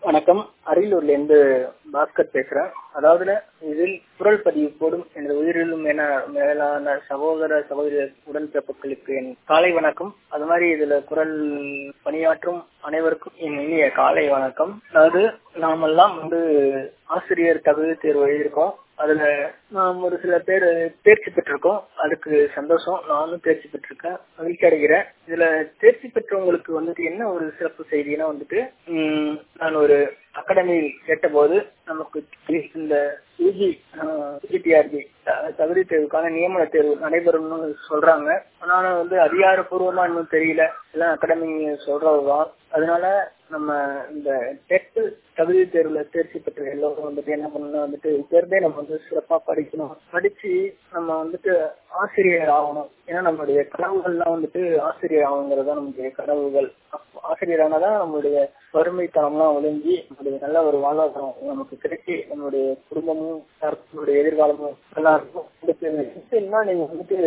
வணக்கம் அரியலூர்ல இருந்து பாஸ்கர் பேசுறேன் அதாவது இதில் குரல் பதிவு போடும் எனது உயிரிலும் என மேலான சகோதர சகோதரி உடன்பிறப்புகளுக்கு என் காலை வணக்கம் அது மாதிரி இதுல குரல் பணியாற்றும் அனைவருக்கும் என் இனிய காலை வணக்கம் அதாவது நாமெல்லாம் வந்து ஆசிரியர் தகுதி தேர்வு எழுதியிருக்கோம் அதுல நாம் ஒரு சில பேர் தேர்ச்சி பெற்றிருக்கோம் அதுக்கு சந்தோஷம் நானும் தேர்ச்சி பெற்றிருக்கேன் மகிழ்ச்சி அடைகிறேன் இதுல தேர்ச்சி பெற்றவங்களுக்கு வந்துட்டு என்ன ஒரு சிறப்பு செய்தினா வந்துட்டு உம் நான் ஒரு அகாடமியில் கேட்டபோது நமக்கு இந்த யூஜி யூஜிடிஆர்பி தகுதி தேர்வுக்கான நியமன தேர்வு நடைபெறும்னு சொல்றாங்க ஆனா வந்து அதிகாரப்பூர்வமா இன்னும் தெரியல எல்லாம் அகாடமி சொல்றதுதான் அதனால நம்ம இந்த டெட் தகுதி தேர்வுல தேர்ச்சி பெற்ற எல்லோரும் வந்துட்டு என்ன பண்ணணும் வந்துட்டு இப்ப நம்ம வந்து சிறப்பா படிக்கணும் படிச்சு நம்ம வந்துட்டு ஆசிரியர் ஆகணும் ஏன்னா நம்மளுடைய கனவுகள்லாம் வந்துட்டு ஆசிரியர் ஆகுங்கிறது நம்மளுடைய கனவுகள் ஆசிரியர் ஆனாதான் நம்மளுடைய வறுமைத்தனம்லாம் ஒழுங்கி நம்மளுடைய நல்ல ஒரு வாழ்வாதாரம் நமக்கு கிடைச்சி நம்மளுடைய குடும்பமும் நம்மளுடைய எதிர்காலமும் நல்லா இருக்கும் என்ன நீங்க வந்துட்டு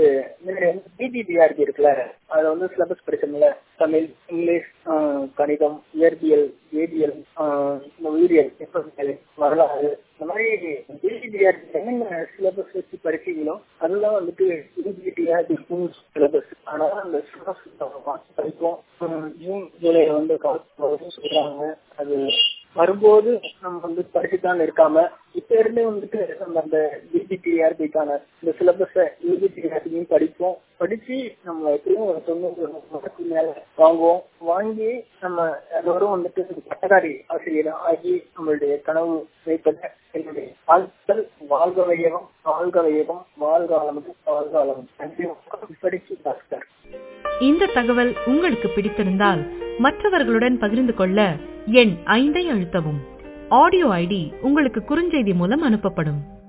பிஜிடிஆர்பி இருக்குல்ல அதுல வந்து சிலபஸ் படிச்சோம்ல தமிழ் இங்கிலீஷ் கணிதம் இயற்பியல் வேதியியல் உயிரியல் வரலாறு இந்த மாதிரி பிஜிடிஆர்பி என்னென்ன சிலபஸ் வச்சு படிச்சீங்களோ அதுதான் வந்துட்டு பிஜிடிஆர்பி சிலபஸ் அதனால அந்த சிலபஸ் படிப்போம் ஜூன் ஜூலை வந்து காலேஜ் சொல்றாங்க அது வரும்போது நம்ம வந்து படிச்சுதான் இருக்காம இப்ப இருந்தே வந்துட்டு நம்ம அந்த பிஜிடிஆர்பிக்கான இந்த சிலபஸ யூஜிடிஆர்பியும் படிப்போம் படிச்சு நம்ம எப்படியும் ஒரு தொண்ணூறு மார்க்கு மேல வாங்குவோம் வாங்கி நம்ம எல்லோரும் வந்துட்டு பட்டதாரி ஆசிரியர் ஆகி நம்மளுடைய கனவு வைப்பத என்னுடைய வாழ்த்துக்கள் வாழ்க வையகம் வாழ்க வையகம் வாழ்க வளமும் வாழ்க வளமும் நன்றி படிச்சு பாஸ்கர் இந்த தகவல் உங்களுக்கு பிடித்திருந்தால் மற்றவர்களுடன் பகிர்ந்து கொள்ள எண் ஐந்தை அழுத்தவும் ஆடியோ ஐடி உங்களுக்கு குறுஞ்செய்தி மூலம் அனுப்பப்படும்